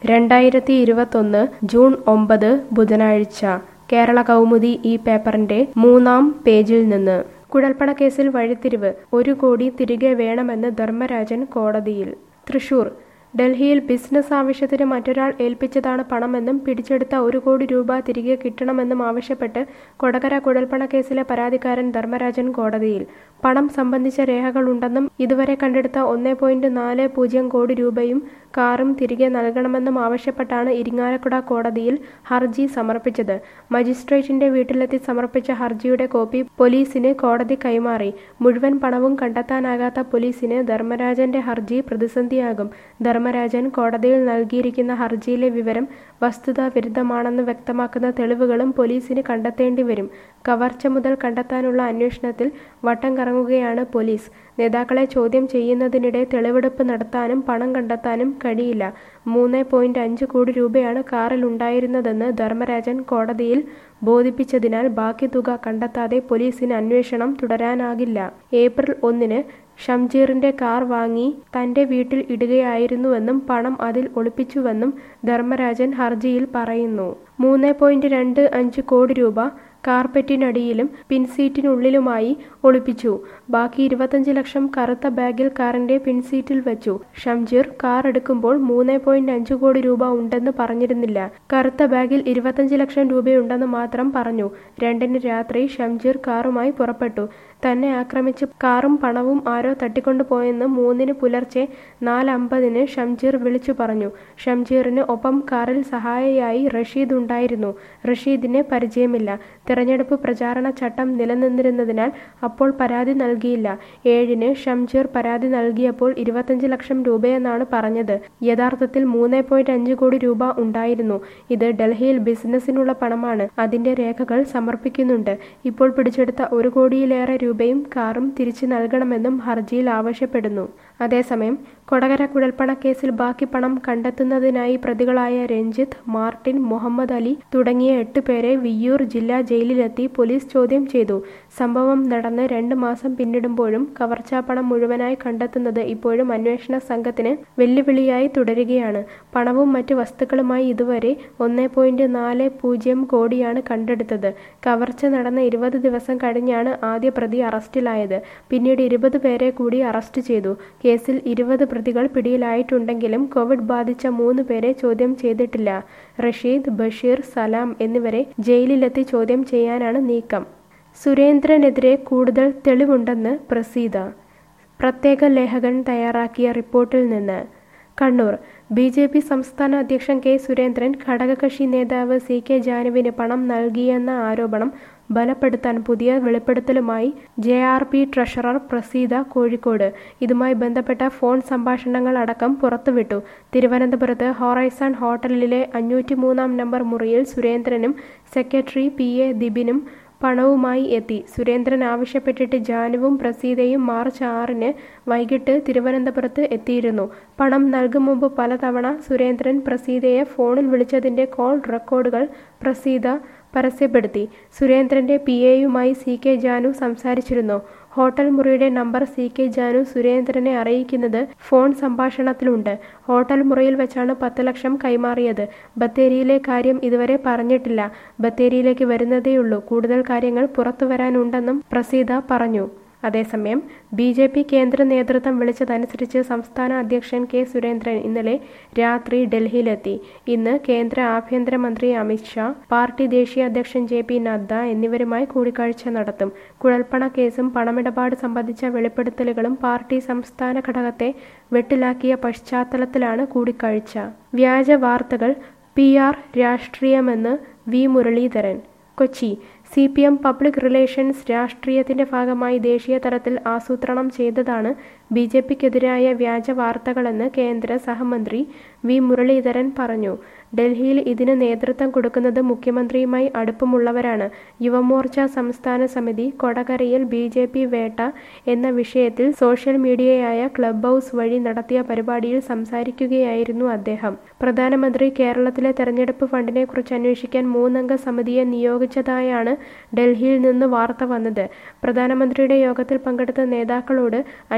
രണ്ടായിരത്തി ഇരുപത്തൊന്ന് ജൂൺ ഒമ്പത് ബുധനാഴ്ച കേരള കൗമുദി ഈ പേപ്പറിന്റെ മൂന്നാം പേജിൽ നിന്ന് കുഴൽപ്പണ കേസിൽ വഴിത്തിരിവ് ഒരു കോടി തിരികെ വേണമെന്ന് ധർമ്മരാജൻ കോടതിയിൽ തൃശൂർ ഡൽഹിയിൽ ബിസിനസ് ആവശ്യത്തിന് മറ്റൊരാൾ ഏൽപ്പിച്ചതാണ് പണമെന്നും പിടിച്ചെടുത്ത ഒരു കോടി രൂപ തിരികെ കിട്ടണമെന്നും ആവശ്യപ്പെട്ട് കൊടകര കുഴൽപ്പണ കേസിലെ പരാതിക്കാരൻ ധർമ്മരാജൻ കോടതിയിൽ പണം സംബന്ധിച്ച രേഖകളുണ്ടെന്നും ഇതുവരെ കണ്ടെടുത്ത ഒന്നേ പോയിന്റ് നാല് പൂജ്യം കോടി രൂപയും കാറും തിരികെ നൽകണമെന്നും ആവശ്യപ്പെട്ടാണ് ഇരിങ്ങാലക്കുട കോടതിയിൽ ഹർജി സമർപ്പിച്ചത് മജിസ്ട്രേറ്റിന്റെ വീട്ടിലെത്തി സമർപ്പിച്ച ഹർജിയുടെ കോപ്പി പോലീസിന് കോടതി കൈമാറി മുഴുവൻ പണവും കണ്ടെത്താനാകാത്ത പോലീസിന് ധർമ്മരാജന്റെ ഹർജി പ്രതിസന്ധിയാകും ധർമ്മരാജൻ കോടതിയിൽ നൽകിയിരിക്കുന്ന ഹർജിയിലെ വിവരം വസ്തുതാ വിരുദ്ധമാണെന്ന് വ്യക്തമാക്കുന്ന തെളിവുകളും പോലീസിന് കണ്ടെത്തേണ്ടി വരും കവർച്ച മുതൽ കണ്ടെത്താനുള്ള അന്വേഷണത്തിൽ വട്ടം കറങ്ങുകയാണ് പോലീസ് നേതാക്കളെ ചോദ്യം ചെയ്യുന്നതിനിടെ തെളിവെടുപ്പ് നടത്താനും പണം കണ്ടെത്താനും കഴിയില്ല മൂന്ന് പോയിന്റ് അഞ്ച് കോടി രൂപയാണ് കാറിൽ ഉണ്ടായിരുന്നതെന്ന് ധർമ്മരാജൻ കോടതിയിൽ ബോധിപ്പിച്ചതിനാൽ ബാക്കി തുക കണ്ടെത്താതെ പോലീസിന് അന്വേഷണം തുടരാനാകില്ല ഏപ്രിൽ ഒന്നിന് ഷംജീറിന്റെ കാർ വാങ്ങി തന്റെ വീട്ടിൽ ഇടുകയായിരുന്നുവെന്നും പണം അതിൽ ഒളിപ്പിച്ചുവെന്നും ധർമ്മരാജൻ ഹർജിയിൽ പറയുന്നു മൂന്ന് പോയിന്റ് രണ്ട് അഞ്ച് കോടി രൂപ കാർപ്പറ്റിനടിയിലും പിൻസീറ്റിനുള്ളിലുമായി ഒളിപ്പിച്ചു ബാക്കി ഇരുപത്തഞ്ച് ലക്ഷം കറുത്ത ബാഗിൽ കാറിന്റെ പിൻസീറ്റിൽ വെച്ചു ഷംജീർ കാർ എടുക്കുമ്പോൾ മൂന്ന് പോയിന്റ് അഞ്ച് കോടി രൂപ ഉണ്ടെന്ന് പറഞ്ഞിരുന്നില്ല കറുത്ത ബാഗിൽ ഇരുപത്തഞ്ച് ലക്ഷം രൂപയുണ്ടെന്ന് മാത്രം പറഞ്ഞു രണ്ടിന് രാത്രി ഷംജീർ കാറുമായി പുറപ്പെട്ടു തന്നെ ആക്രമിച്ച് കാറും പണവും ആരോ തട്ടിക്കൊണ്ടുപോയെന്ന് മൂന്നിന് പുലർച്ചെ നാലമ്പതിന് ഷംജീർ വിളിച്ചു പറഞ്ഞു ഷംജീറിന് ഒപ്പം കാറിൽ സഹായിയായി റഷീദ് ഉണ്ടായിരുന്നു റഷീദിനെ പരിചയമില്ല തെരഞ്ഞെടുപ്പ് പ്രചാരണ ചട്ടം നിലനിന്നിരുന്നതിനാൽ അപ്പോൾ പരാതി നൽകിയില്ല ഏഴിന് ഷംജീർ പരാതി നൽകിയപ്പോൾ ഇരുപത്തഞ്ച് ലക്ഷം രൂപയെന്നാണ് പറഞ്ഞത് യഥാർത്ഥത്തിൽ മൂന്ന് പോയിന്റ് അഞ്ച് കോടി രൂപ ഉണ്ടായിരുന്നു ഇത് ഡൽഹിയിൽ ബിസിനസ്സിനുള്ള പണമാണ് അതിന്റെ രേഖകൾ സമർപ്പിക്കുന്നുണ്ട് ഇപ്പോൾ പിടിച്ചെടുത്ത ഒരു കോടിയിലേറെ രൂപയും കാറും തിരിച്ചു നൽകണമെന്നും ഹർജിയിൽ ആവശ്യപ്പെടുന്നു അതേസമയം കൊടകര കുഴൽപ്പണ കേസിൽ ബാക്കി പണം കണ്ടെത്തുന്നതിനായി പ്രതികളായ രഞ്ജിത്ത് മാർട്ടിൻ മുഹമ്മദ് അലി തുടങ്ങിയ എട്ട് പേരെ വിയ്യൂർ ജില്ലാ ജയിലിലെത്തി പോലീസ് ചോദ്യം ചെയ്തു സംഭവം നടന്ന് രണ്ട് മാസം പിന്നിടുമ്പോഴും കവർച്ചാപ്പണം മുഴുവനായി കണ്ടെത്തുന്നത് ഇപ്പോഴും അന്വേഷണ സംഘത്തിന് വെല്ലുവിളിയായി തുടരുകയാണ് പണവും മറ്റ് വസ്തുക്കളുമായി ഇതുവരെ ഒന്നേ പോയിന്റ് നാല് പൂജ്യം കോടിയാണ് കണ്ടെടുത്തത് കവർച്ച നടന്ന ഇരുപത് ദിവസം കഴിഞ്ഞാണ് ആദ്യ പ്രതി അറസ്റ്റിലായത് പിന്നീട് ഇരുപത് പേരെ കൂടി അറസ്റ്റ് ചെയ്തു കേസിൽ ഇരുപത് പ്രതികൾ പിടിയിലായിട്ടുണ്ടെങ്കിലും കോവിഡ് ബാധിച്ച മൂന്ന് പേരെ ചോദ്യം ചെയ്തിട്ടില്ല റഷീദ് ബഷീർ സലാം എന്നിവരെ ജയിലിലെത്തി ചോദ്യം ചെയ്യാനാണ് നീക്കം സുരേന്ദ്രനെതിരെ കൂടുതൽ തെളിവുണ്ടെന്ന് പ്രസീത പ്രത്യേക ലേഖകൻ തയ്യാറാക്കിയ റിപ്പോർട്ടിൽ നിന്ന് കണ്ണൂർ ബി ജെ പി സംസ്ഥാന അധ്യക്ഷൻ കെ സുരേന്ദ്രൻ ഘടകകക്ഷി നേതാവ് സി കെ ജാനുവിന് പണം നൽകിയെന്ന ആരോപണം ബലപ്പെടുത്താൻ പുതിയ വെളിപ്പെടുത്തലുമായി J R P treasurer Praseetha Kozhikode ഇതുമായി ബന്ധപ്പെട്ട ഫോൺ സംഭാഷണങ്ങൾ അടക്കം പുറത്തുവിട്ടു തിരുവനന്തപുരത്ത് ഹോറൈസൺ ഹോട്ടലിലെ അഞ്ഞൂറ്റി മൂന്നാം നമ്പർ മുറിയിൽ സുരേന്ദ്രനും സെക്രട്ടറി പി എ ദിബിനും പണവുമായി എത്തി സുരേന്ദ്രൻ ആവശ്യപ്പെട്ടിട്ട് ജാനുവും പ്രസീതയും മാർച്ച് ആറിന് വൈകിട്ട് തിരുവനന്തപുരത്ത് എത്തിയിരുന്നു പണം നൽകും മുമ്പ് പലതവണ സുരേന്ദ്രൻ പ്രസീതയെ ഫോണിൽ വിളിച്ചതിന്റെ കോൾ റെക്കോർഡുകൾ പ്രസീത പരസ്യപ്പെടുത്തി സുരേന്ദ്രന്റെ പി എയുമായി സി കെ ജാനു സംസാരിച്ചിരുന്നു ഹോട്ടൽ മുറിയുടെ നമ്പർ സി കെ ജാനു സുരേന്ദ്രനെ അറിയിക്കുന്നത് ഫോൺ സംഭാഷണത്തിലുണ്ട് ഹോട്ടൽ മുറിയിൽ വെച്ചാണ് പത്ത് ലക്ഷം കൈമാറിയത് ബത്തേരിയിലെ കാര്യം ഇതുവരെ പറഞ്ഞിട്ടില്ല ബത്തേരിയിലേക്ക് വരുന്നതേയുള്ളൂ കൂടുതൽ കാര്യങ്ങൾ പുറത്തു വരാനുണ്ടെന്നും പ്രസീത പറഞ്ഞു അതേസമയം ബി ജെ പി കേന്ദ്ര നേതൃത്വം വിളിച്ചതനുസരിച്ച് സംസ്ഥാന അധ്യക്ഷൻ കെ സുരേന്ദ്രൻ ഇന്നലെ രാത്രി ഡൽഹിയിലെത്തി ഇന്ന് കേന്ദ്ര ആഭ്യന്തരമന്ത്രി അമിത്ഷാ പാർട്ടി ദേശീയ അധ്യക്ഷൻ ജെ പി നദ്ദ എന്നിവരുമായി കൂടിക്കാഴ്ച നടത്തും കുഴൽപ്പണ കേസും പണമിടപാട് സംബന്ധിച്ച വെളിപ്പെടുത്തലുകളും പാർട്ടി സംസ്ഥാന ഘടകത്തെ വെട്ടിലാക്കിയ പശ്ചാത്തലത്തിലാണ് കൂടിക്കാഴ്ച വ്യാജ വാർത്തകൾ പി ആർ രാഷ്ട്രീയമെന്ന് V Muraleedharan Kochi C P M public relations രാഷ്ട്രീയത്തിന്റെ ഭാഗമായി ദേശീയ തലത്തിൽ ആസൂത്രണം ചെയ്തതാണ് ബി ജെ പിക്കെതിരായ വ്യാജ വാർത്തകളെന്ന് കേന്ദ്ര സഹമന്ത്രി വി മുരളീധരൻ പറഞ്ഞു ഡൽഹിയിൽ ഇതിന് നേതൃത്വം കൊടുക്കുന്നത് മുഖ്യമന്ത്രിയുമായി അടുപ്പമുള്ളവരാണ് യുവമോർച്ച സംസ്ഥാന സമിതി കൊടകരയിൽ ബി ജെ പി വേട്ട എന്ന വിഷയത്തിൽ സോഷ്യൽ മീഡിയയായ ക്ലബ് ഹൗസ് വഴി നടത്തിയ പരിപാടിയിൽ സംസാരിക്കുകയായിരുന്നു അദ്ദേഹം പ്രധാനമന്ത്രി കേരളത്തിലെ തെരഞ്ഞെടുപ്പ് ഫണ്ടിനെ കുറിച്ച് അന്വേഷിക്കാൻ മൂന്നംഗ സമിതിയെ നിയോഗിച്ചതായാണ് ഡൽഹിയിൽ നിന്ന് വാർത്ത വന്നത് പ്രധാനമന്ത്രിയുടെ യോഗത്തിൽ പങ്കെടുത്ത നേതാക്കളോട് അന്വേഷിച്ചപ്പോൾ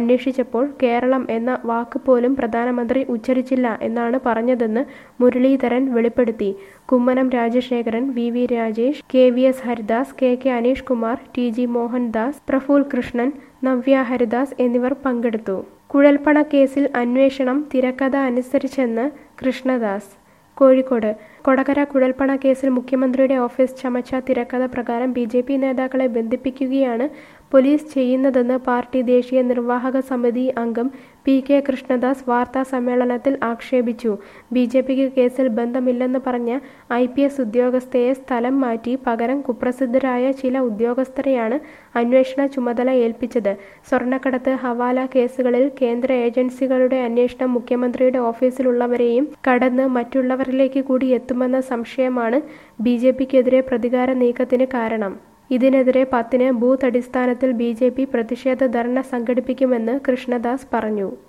ചോദിച്ചപ്പോൾ കേരളം എന്ന വാക്ക് പോലും പ്രധാനമന്ത്രി ഉച്ചരിച്ചില്ല എന്നാണ് പറഞ്ഞതെന്ന് മുരളീധരൻ വെളിപ്പെടുത്തി Kummanam Rajasekharan V V Rajesh K V S Haridas K K Aneesh Kumar T G Mohandas Praful Krishnan Navya Haridas എന്നിവർ പങ്കെടുത്തു കുഴൽപ്പണ കേസിൽ അന്വേഷണം തിരക്കഥ അനുസരിച്ചെന്ന് കൃഷ്ണദാസ് കോഴിക്കോട് കൊടകര കുഴൽപ്പണ കേസിൽ മുഖ്യമന്ത്രിയുടെ ഓഫീസ് ചമച്ച തിരക്കഥ പ്രകാരം ബി ജെ പി നേതാക്കളെ ബന്ധിപ്പിക്കുകയാണ് പോലീസ് ചെയ്യുന്നതെന്ന് പാർട്ടി ദേശീയ നിർവാഹക സമിതി അംഗം പി കെ കൃഷ്ണദാസ് വാർത്താ സമ്മേളനത്തിൽ ആക്ഷേപിച്ചു ബി ജെ പിക്ക് കേസിൽ ബന്ധമില്ലെന്ന് പറഞ്ഞ ഐ പി എസ് ഉദ്യോഗസ്ഥയെ സ്ഥലം മാറ്റി പകരം കുപ്രസിദ്ധരായ ചില ഉദ്യോഗസ്ഥരെയാണ് അന്വേഷണ ചുമതല ഏൽപ്പിച്ചത് സ്വർണ്ണക്കടത്ത് ഹവാല കേസുകളിൽ കേന്ദ്ര ഏജൻസികളുടെ അന്വേഷണം മുഖ്യമന്ത്രിയുടെ ഓഫീസിലുള്ളവരെയും കടന്ന് മറ്റുള്ളവരിലേക്ക് കൂടി എത്തുമെന്ന സംശയമാണ് ബി ജെ പിക്കെതിരെ പ്രതികാര നീക്കത്തിന് കാരണം ഇതിനെതിരെ പത്തിന് ബൂത്ത് അടിസ്ഥാനത്തിൽ ബി ജെ പി പ്രതിഷേധ ധർണ സംഘടിപ്പിക്കുമെന്ന് കൃഷ്ണദാസ് പറഞ്ഞു